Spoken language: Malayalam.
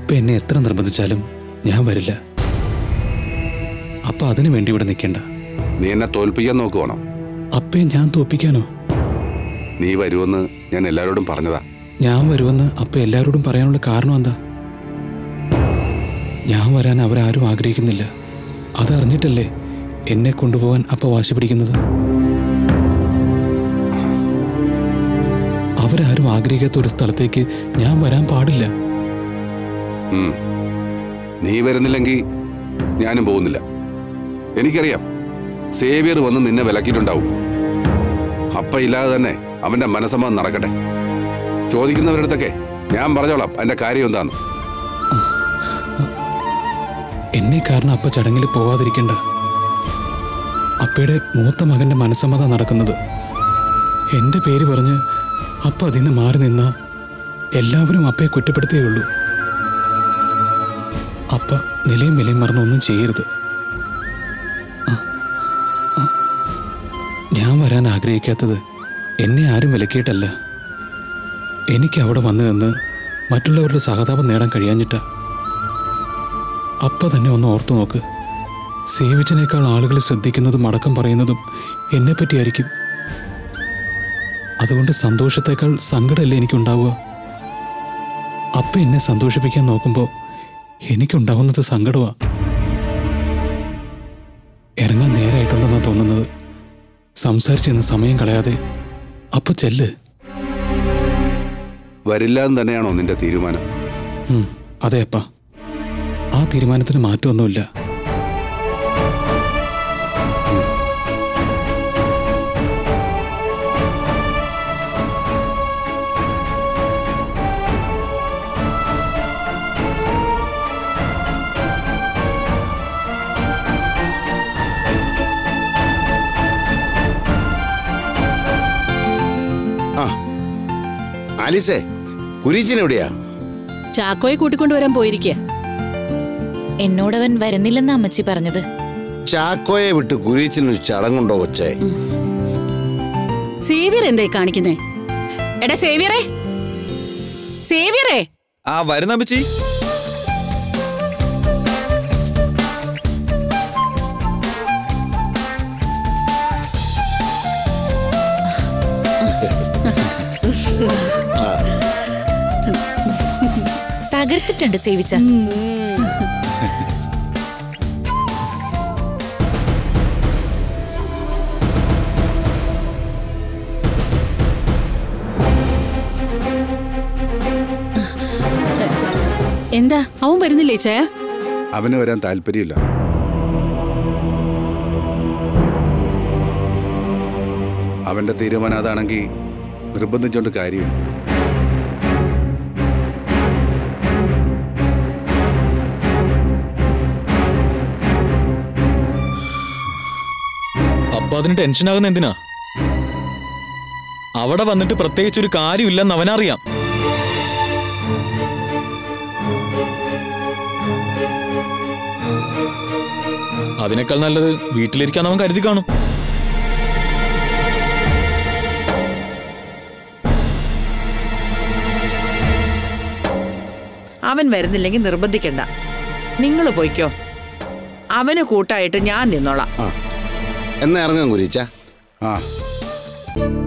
അപ്പ എന്നെ എത്ര നിർബന്ധിച്ചാലും ഞാൻ വരില്ല അപ്പ അതിനു വേണ്ടി ഇവിടെ നിൽക്കണ്ട നീ എന്നെ തോൽപ്പിക്കാൻ നോക്കുവാണോ അപ്പയെ ഞാൻ തോപ്പിക്കാനോ നീ വരുമെന്ന് ഞാൻ എല്ലാവരോടും പറഞ്ഞതാ ഞാൻ വരുമെന്ന് അപ്പ എല്ലാവരോടും പറയാനുള്ള കാരണം എന്താ ഞാൻ വരാൻ അവരാരും ആഗ്രഹിക്കുന്നില്ല അതറിഞ്ഞിട്ടല്ലേ എന്നെ കൊണ്ടുപോകാൻ അപ്പ വാശി പിടിക്കുന്നത് അവരാരും ആഗ്രഹിക്കാത്ത ഒരു സ്ഥലത്തേക്ക് ഞാൻ വരാൻ പാടില്ല ഉം. നീ വരുന്നില്ലെങ്കിൽ ഞാനും പോകുന്നില്ല എനിക്കറിയാം സേവിയർ വന്ന് നിന്നെ വിലക്കിയിട്ടുണ്ടാവും അപ്പ ഇല്ലാതെ തന്നെ അവന്റെ മനസ്സമ്മതം നടക്കട്ടെ ചോദിക്കുന്നവരടുത്തൊക്കെ ഞാൻ പറഞ്ഞോളാം അതിന്റെ കാര്യം എന്താന്ന് എന്നെ കാരണം അപ്പ ചടങ്ങിൽ പോവാതിരിക്കണ്ട അപ്പയുടെ മൂത്ത മകന്റെ മനസ്സമ്മതം നടക്കുന്നത് എന്റെ പേര് പറഞ്ഞ് അപ്പ അതിൽ നിന്ന് മാറി നിന്ന എല്ലാവരും അപ്പയെ കുറ്റപ്പെടുത്തുകയുള്ളൂ അപ്പ നിലയും വിലയും മറന്ന് ഒന്നും ചെയ്യരുത് ആ, ആ. ഞാൻ വരാൻ ആഗ്രഹിക്കാത്തത് എന്നെ ആരും വിലക്കിയിട്ടല്ല എനിക്ക് അവിടെ വന്നു നിന്ന് മറ്റുള്ളവരുടെ സഹതാപം നേടാൻ കഴിയാഞ്ഞിട്ടാ അപ്പ തന്നെ ഒന്ന് ഓർത്തു നോക്ക് സേവിച്ചനേക്കാൾ ആളുകൾ ശ്രദ്ധിക്കുന്നതും അടക്കം പറയുന്നതും എന്നെ പറ്റിയായിരിക്കും അതുകൊണ്ട് സന്തോഷത്തേക്കാൾ സങ്കടമല്ലേ എനിക്കുണ്ടാവുക അപ്പ എന്നെ സന്തോഷിപ്പിക്കാൻ നോക്കുമ്പോൾ എനിക്കുണ്ടാവുന്നത് സങ്കടമാ ഇറങ്ങാൻ നേരായിട്ടുണ്ടെന്നാ തോന്നുന്നത് സംസാരിച്ചെന്ന് സമയം കളയാതെ അപ്പ ചെല്ല് വരില്ല എന്ന് തന്നെയാണോ നിന്റെ തീരുമാനം ഉം, അതെ അപ്പ ആ തീരുമാനത്തിന് മാറ്റമൊന്നുമില്ല ആ ആലിസേ കുരീച്ചൻ എവിടെയാ ചാക്കോയെ കൂട്ടിക്കൊണ്ടുവരാൻ പോയിരിക്കുക എന്നോടവൻ വരുന്നില്ലെന്ന് അമ്മച്ചി പറഞ്ഞത് ചാക്കോയെ വിട്ട് കുരീച്ചനൊരു ചടങ്ങുണ്ടോ കൊച്ചേ സേവിയർ എന്തായി കാണിക്കുന്നേ എടാ സേവിയറേ സേവിയറേ ആ വരുന്ന അമ്മച്ചി തകർത്തിട്ടുണ്ട് സേവിച്ച എന്താ അവൻ വരുന്നില്ലേ ചേ അവന് വരാൻ താല്പര്യമില്ല അവന്റെ തീരുമാനം അതാണെങ്കിൽ നിർബന്ധിച്ചോണ്ട് കാര്യമില്ല അപ്പൊ അതിന് ടെൻഷൻ ആകുന്ന എന്തിനാ അവിടെ വന്നിട്ട് പ്രത്യേകിച്ച് ഒരു കാര്യമില്ലെന്ന് അവനറിയാം അതിനേക്കാൾ നല്ലത് വീട്ടിലിരിക്കാൻ അവൻ കരുതി കാണും അവൻ വരുന്നില്ലെങ്കിൽ നിർബന്ധിക്കണ്ട നിങ്ങൾ പോയിക്കോ അവന് കൂട്ടായിട്ട് ഞാൻ നിന്നോളാം ആ എന്നാ ഇറങ്ങാൻ കുരീച്ച ആ